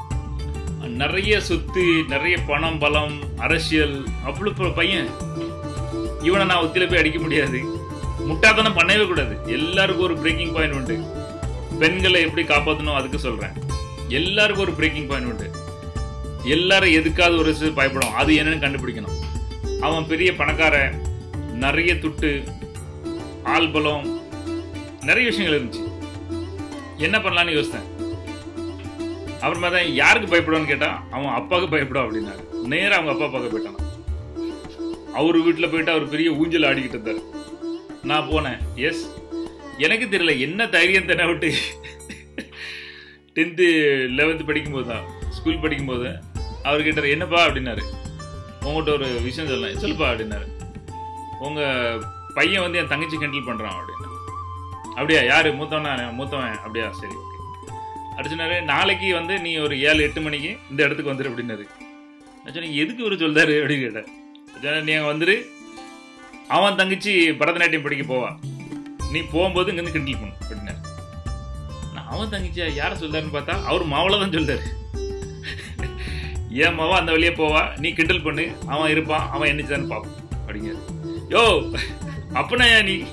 நிறைய சொத்து நிறைய பணம் பலம் அரசியல் அவ்வளோ பெரிய பையன் இவனை நான் ஒத்தில போய் அடிக்க முடியாது முட்டாத்தனம் பண்ணவே கூடாது எல்லாருக்கும் ஒரு பிரேக்கிங் பாயிண்ட் உண்டு பெண்களை எப்படி காப்பாற்றணும் அதுக்கு சொல்றேன் எல்லாருக்கும் ஒரு பிரேக்கிங் பாயிண்ட் உண்டு எல்லாரும் எதுக்காவது ஒரு விஷயம் பயப்படும் அது என்னன்னு கண்டுபிடிக்கணும் அவன் பெரிய பணக்காரன் நிறைய துட்டு ஆள் பலம் நிறைய விஷயங்கள் இருந்துச்சு என்ன பண்ணலான்னு யோசித்தேன் அப்புறமா தான் யாருக்கு பயப்படுவான்னு கேட்டா அவன் அப்பாவுக்கு பயப்படும் அப்படின்னாரு நேரா அவங்க அப்பா பார்க்க போயிட்டான் அவர் வீட்டில் போயிட்டு அவர் பெரிய ஊஞ்சல் ஆடிக்கிட்டு இருந்தார் நான் போனேன் எஸ் எனக்கு தெரியல என்ன தைரியம் தானே விட்டு டென்த்து லெவன்த்து படிக்கும்போது தான் ஸ்கூல் படிக்கும்போது அவர் கேட்டார் என்னப்பா அப்படின்னாரு உங்கள்கிட்ட ஒரு விஷயம் சொல்லலாம் சொல்லுப்பா அப்படின்னாரு உங்கள் பையன் வந்து என் தங்கச்சி கிண்டல் பண்ணுறான் அப்படின்னு அப்படியா யார் மூத்தவன் மூத்தவன் அப்படியா சரி ஓகே அடிச்சுனாரு நாளைக்கு வந்து நீ ஒரு ஏழு எட்டு மணிக்கு இந்த இடத்துக்கு வந்துரு அப்படின்னாரு நான் சொன்னேன் எதுக்கு இவர் சொல்றாரு அப்படின்னு கேட்டேன் சொன்னேன், நீ அங்க வந்துரு அவன் தங்கச்சி பரதநாட்டியம் படிக்க போவா நீ போகும்போது இங்கேருந்து கிண்டல் பண்ணு அப்படின்னாரு நான் அவன் தங்கச்சியா யாரை சொல்றாருன்னு பார்த்தா அவர் மாவளை தான் சொல்றாரு ஏன் மாவா அந்த வழியே போவா நீ கிண்டல் பண்ணு அவன் இருப்பான் அவன் என்னச்சான்னு பார்ப்போம் அப்படிங்க யோ அப்பனா ஏன் நீ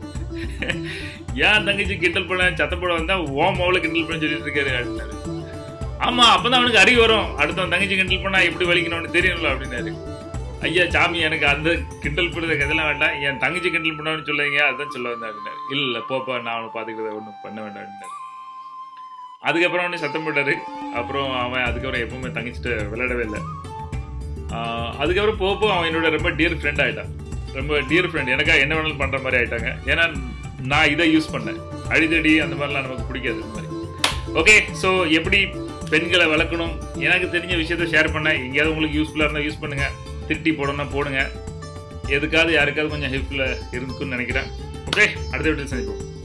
ஏன் தங்கச்சி கிண்டல் பண்ண சத்தப்பட வந்தா ஓ மாவுல கிண்டல் பண்ண சொல்லிட்டு இருக்காரு அப்படின்னாரு ஆமா அப்பதான் அவனுக்கு அறிவு வரும் அடுத்தவன் தங்கச்சி கிண்டல் பண்ணா எப்படி வலிக்கணும்னு தெரியும்ல அப்படின்னாரு ஐயா சாமி எனக்கு அந்த கிண்டல் பண்ணுறதுக்கு இதெல்லாம் வேண்டாம் என் தங்கச்சி கிண்டல் பண்ணான்னு சொல்லுவீங்க அதான் சொல்ல வந்தேன் அப்படின்னாரு இல்ல இல்ல போப்பா நான் அவனை பார்த்துக்கிறத ஒன்றும் பண்ண வேண்டாம் அப்படின்னாரு அதுக்கப்புறம் அவனே சத்தம் போட்டாரு அப்புறம் அவன் அதுக்கப்புறம் எப்பவுமே தங்கச்சிட்டு விளையாடவே இல்லை ஆஹ் அதுக்கப்புறம் போக போக அவன் என்னோட ரொம்ப டியர் ஃப்ரெண்ட் ஆயிட்டான் ரொம்ப டியர் ஃப்ரெண்ட் எனக்கா என்ன வேணாலும் பண்ற மாதிரி ஆயிட்டாங்க ஏன்னா நான் இதை யூஸ் பண்ணேன் அடிதடி அந்த மாதிரிலாம் நமக்கு பிடிக்காது இந்த மாதிரி ஓகே ஸோ எப்படி பெண்களை வளர்க்கணும் எனக்கு தெரிஞ்ச விஷயத்த ஷேர் பண்ணேன் எங்கேயாவது உங்களுக்கு யூஸ்ஃபுல்லாக இருந்தால் யூஸ் பண்ணுங்க திட்டி போடணும்னா போடுங்க எதுக்காவது யாருக்காவது கொஞ்சம் ஹெல்ப்ஃபுல்லாக இருக்குன்னு நினைக்கிறேன் ஓகே அடுத்த வீட்டில் சந்திப்போம்